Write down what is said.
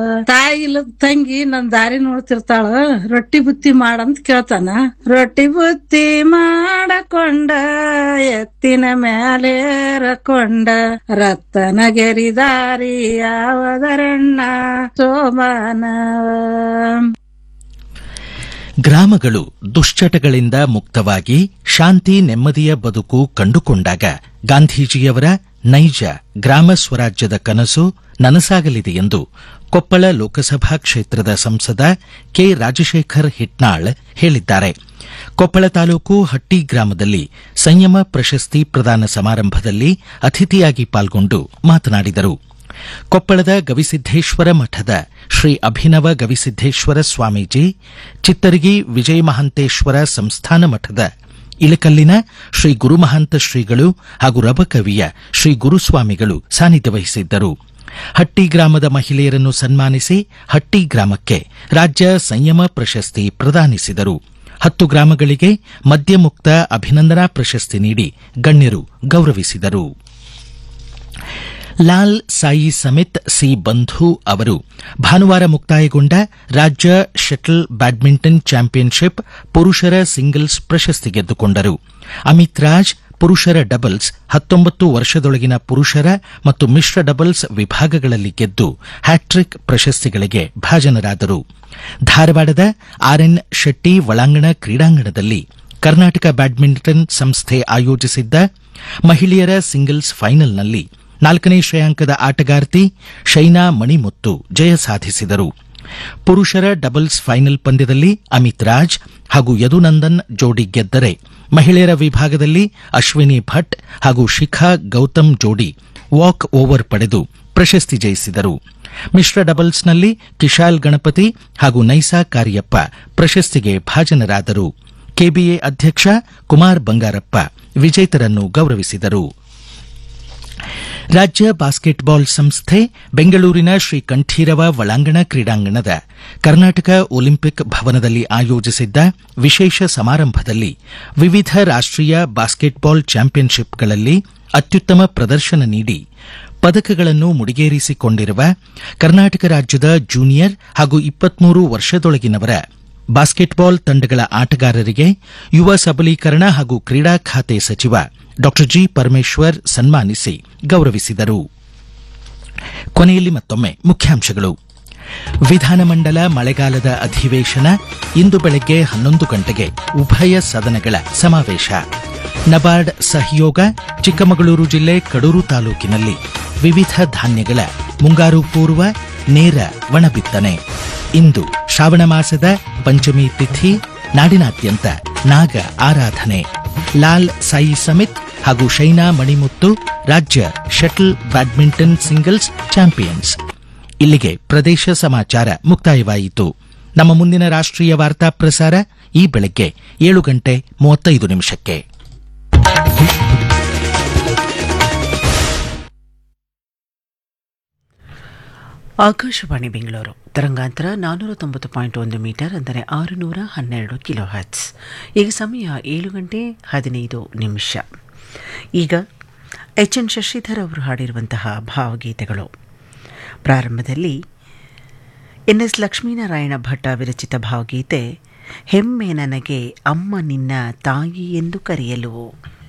ತಾಯಿ ಇಲ್ಲದ ತಂಗಿ ನನ್ ದಾರಿ ನೋಡ್ತಿರ್ತಾಳ ರೊಟ್ಟಿ ಬುತ್ತಿ ಮಾಡಂತ ಕೇಳ್ತಾನ ರೊಟ್ಟಿ ಬುತ್ತಿ ಮಾಡಕೊಂಡ ಎತ್ತಿನ ಮ್ಯಾಲೇರಕೊಂಡ ರತ್ತನ ಗೆರಿ ದಾರಿ ಯಾವದರಣ್ಣ ಸೋಮಾನ ಗ್ರಾಮಗಳು ದುಶ್ಚಟಗಳಿಂದ ಮುಕ್ತವಾಗಿ ಶಾಂತಿ ನೆಮ್ಮದಿಯ ಬದುಕು ಕಂಡುಕೊಂಡಾಗ ಗಾಂಧೀಜಿಯವರ ನೈಜ ಗ್ರಾಮ ಸ್ವರಾಜ್ಯದ ಕನಸು ನನಸಾಗಲಿದೆ ಎಂದು ಕೊಪ್ಪಳ ಲೋಕಸಭಾ ಕ್ಷೇತ್ರದ ಸಂಸದ ಕೆ ರಾಜಶೇಖರ್ ಹಿಟ್ನಾಳ್ ಹೇಳಿದ್ದಾರೆ ಕೊಪ್ಪಳ ತಾಲೂಕು ಹಟ್ಟಿ ಗ್ರಾಮದಲ್ಲಿ ಸಂಯಮ ಪ್ರಶಸ್ತಿ ಪ್ರದಾನ ಸಮಾರಂಭದಲ್ಲಿ ಅತಿಥಿಯಾಗಿ ಪಾಲ್ಗೊಂಡು ಮಾತನಾಡಿದರು ಕೊಪ್ಪಳದ ಗವಿಸಿದ್ದೇಶ್ವರ ಮಠದ ಶ್ರೀ ಅಭಿನವ ಗವಿಸಿದ್ದೇಶ್ವರ ಸ್ವಾಮೀಜಿ ಚಿತ್ತರಗಿ ವಿಜಯ ಮಹಾಂತೇಶ್ವರ ಸಂಸ್ಥಾನ ಮಠದ ಇಳಕಲ್ಲಿನ ಶ್ರೀ ಗುರುಮಹಾಂತ ಶ್ರೀಗಳು ಹಾಗೂ ರಬಕವಿಯ ಶ್ರೀ ಗುರುಸ್ವಾಮಿಗಳು ಸಾನ್ನಿಧ್ಯ ವಹಿಸಿದ್ದರು ಹಟ್ಟಿ ಗ್ರಾಮದ ಮಹಿಳೆಯರನ್ನು ಸನ್ಮಾನಿಸಿ ಹಟ್ಟಿ ಗ್ರಾಮಕ್ಕೆ ರಾಜ್ಯ ಸಂಯಮ ಪ್ರಶಸ್ತಿ ಪ್ರದಾನಿಸಿದರು ಹತ್ತು ಗ್ರಾಮಗಳಿಗೆ ಮದ್ಯಮುಕ್ತ ಅಭಿನಂದನಾ ಪ್ರಶಸ್ತಿ ನೀಡಿ ಗಣ್ಯರು ಗೌರವಿಸಿದರು ಲಾಲ್ ಸಾಯಿ ಸಮಿತ್ ಸಿ ಬಂಧು ಅವರು ಭಾನುವಾರ ಮುಕ್ತಾಯಗೊಂಡ ರಾಜ್ಯ ಶಟಲ್ ಬ್ಯಾಡ್ಮಿಂಟನ್ ಚಾಂಪಿಯನ್ಶಿಪ್ ಪುರುಷರ ಸಿಂಗಲ್ಸ್ ಪ್ರಶಸ್ತಿ ಗೆದ್ದುಕೊಂಡರು ಅಮಿತ್ ರಾಜ್ ಪುರುಷರ ಡಬಲ್ಸ್ ಹತ್ತೊಂಬತ್ತು ವರ್ಷದೊಳಗಿನ ಪುರುಷರ ಮತ್ತು ಮಿಶ್ರ ಡಬಲ್ಸ್ ವಿಭಾಗಗಳಲ್ಲಿ ಗೆದ್ದು ಹ್ಯಾಟ್ರಿಕ್ ಪ್ರಶಸ್ತಿಗಳಿಗೆ ಭಾಜನರಾದರು ಧಾರವಾಡದ ಆರ್ಎನ್ ಶೆಟ್ಟಿ ಒಳಾಂಗಣ ಕ್ರೀಡಾಂಗಣದಲ್ಲಿ ಕರ್ನಾಟಕ ಬ್ಯಾಡ್ಮಿಂಟನ್ ಸಂಸ್ಥೆ ಆಯೋಜಿಸಿದ್ದ ಮಹಿಳೆಯರ ಸಿಂಗಲ್ಸ್ ಫೈನಲ್ನಲ್ಲಿ ನಾಲ್ಕನೇ ಶ್ರೇಯಾಂಕದ ಆಟಗಾರ್ತಿ ಶೈನಾ ಮಣಿಮುತ್ತು ಜಯ ಸಾಧಿಸಿದರು ಪುರುಷರ ಡಬಲ್ಸ್ ಫೈನಲ್ ಪಂದ್ಯದಲ್ಲಿ ಅಮಿತ್ ರಾಜ್ ಹಾಗೂ ಯದುನಂದನ್ ಜೋಡಿ ಗೆದ್ದರೆ ಮಹಿಳೆಯರ ವಿಭಾಗದಲ್ಲಿ ಅಶ್ವಿನಿ ಭಟ್ ಹಾಗೂ ಶಿಖಾ ಗೌತಮ್ ಜೋಡಿ ವಾಕ್ ಓವರ್ ಪಡೆದು ಪ್ರಶಸ್ತಿ ಜಯಿಸಿದರು ಮಿಶ್ರ ಡಬಲ್ಸ್ನಲ್ಲಿ ಕಿಶಾಲ್ ಗಣಪತಿ ಹಾಗೂ ನೈಸಾ ಕಾರ್ಯಪ್ಪ ಪ್ರಶಸ್ತಿಗೆ ಭಾಜನರಾದರು ಕೆಬಿಎ ಅಧ್ಯಕ್ಷ ಕುಮಾರ್ ಬಂಗಾರಪ್ಪ ವಿಜೇತರನ್ನು ಗೌರವಿಸಿದರು ರಾಜ್ಯ ಬಾಸ್ಕೆಟ್ಬಾಲ್ ಸಂಸ್ಥೆ ಬೆಂಗಳೂರಿನ ಶ್ರೀ ಕಂಠೀರವ ಒಳಾಂಗಣ ಕ್ರೀಡಾಂಗಣದ ಕರ್ನಾಟಕ ಒಲಿಂಪಿಕ್ ಭವನದಲ್ಲಿ ಆಯೋಜಿಸಿದ್ದ ವಿಶೇಷ ಸಮಾರಂಭದಲ್ಲಿ ವಿವಿಧ ರಾಷ್ಟೀಯ ಬಾಸ್ಕೆಟ್ಬಾಲ್ ಚಾಂಪಿಯನ್ಶಿಪ್ಗಳಲ್ಲಿ ಅತ್ಯುತ್ತಮ ಪ್ರದರ್ಶನ ನೀಡಿ ಪದಕಗಳನ್ನು ಮುಡಿಗೇರಿಸಿಕೊಂಡಿರುವ ಕರ್ನಾಟಕ ರಾಜ್ಯದ ಜೂನಿಯರ್ ಹಾಗೂ ಇಪ್ಪತ್ಮೂರು ವರ್ಷದೊಳಗಿನವರ ಬಾಸ್ಕೆಟ್ಬಾಲ್ ತಂಡಗಳ ಆಟಗಾರರಿಗೆ ಯುವ ಸಬಲೀಕರಣ ಹಾಗೂ ಕ್ರೀಡಾ ಖಾತೆ ಸಚಿವ ಡಾ ಜಿ ಪರಮೇಶ್ವರ್ ಸನ್ಮಾನಿಸಿ ಗೌರವಿಸಿದರು ಕೊನೆಯಲ್ಲಿ ಮತ್ತೊಮ್ಮೆ ಮುಖ್ಯಾಂಶಗಳು ವಿಧಾನಮಂಡಲ ಮಳೆಗಾಲದ ಅಧಿವೇಶನ ಇಂದು ಬೆಳಗ್ಗೆ ಹನ್ನೊಂದು ಗಂಟೆಗೆ ಉಭಯ ಸದನಗಳ ಸಮಾವೇಶ ನಬಾರ್ಡ್ ಸಹಯೋಗ ಚಿಕ್ಕಮಗಳೂರು ಜಿಲ್ಲೆ ಕಡೂರು ತಾಲೂಕಿನಲ್ಲಿ ವಿವಿಧ ಧಾನ್ಯಗಳ ಮುಂಗಾರು ಪೂರ್ವ ನೇರ ಒಣಬಿತ್ತನೆ ಇಂದು ಶ್ರಾವಣ ಮಾಸದ ಪಂಚಮಿ ತಿಥಿ ನಾಡಿನಾದ್ಯಂತ ನಾಗ ಆರಾಧನೆ ಲಾಲ್ ಸಾಯಿ ಸಮಿತ್ ಹಾಗೂ ಶೈನಾ ಮಣಿಮುತ್ತು ರಾಜ್ಯ ಶಟಲ್ ಬ್ಯಾಡ್ಮಿಂಟನ್ ಸಿಂಗಲ್ಸ್ ಚಾಂಪಿಯನ್ಸ್ ಇಲ್ಲಿಗೆ ಪ್ರದೇಶ ಸಮಾಚಾರ ಮುಕ್ತಾಯವಾಯಿತು ನಮ್ಮ ಮುಂದಿನ ರಾಷ್ಟ್ರೀಯ ವಾರ್ತಾ ಪ್ರಸಾರ ಈ ಬೆಳಗ್ಗೆ ಏಳು ಗಂಟೆ ಮೂವತ್ತೈದು ನಿಮಿಷಕ್ಕೆ ಆಕಾಶವಾಣಿ ಬೆಂಗಳೂರು ತರಂಗಾಂತರ ನಾನ್ನೂರ ತೊಂಬತ್ತು ಪಾಯಿಂಟ್ ಒಂದು ಮೀಟರ್ ಅಂದರೆ ಆರುನೂರ ಹನ್ನೆರಡು ಕಿಲೋ ಹರ್ಟ್ಸ್ ಈಗ ಸಮಯ ಏಳು ಗಂಟೆ ಹದಿನೈದು ನಿಮಿಷ ಈಗ ಎಚ್ ಎನ್ ಶಶಿಧರ್ ಅವರು ಹಾಡಿರುವಂತಹ ಭಾವಗೀತೆಗಳು ಪ್ರಾರಂಭದಲ್ಲಿ ಎನ್ ಎಸ್ ಲಕ್ಷ್ಮೀನಾರಾಯಣ ಭಟ್ಟ ವಿರಚಿತ ಭಾವಗೀತೆ ಹೆಮ್ಮೆ ನನಗೆ ಅಮ್ಮ ನಿನ್ನ ತಾಯಿ ಎಂದು ಕರೆಯಲು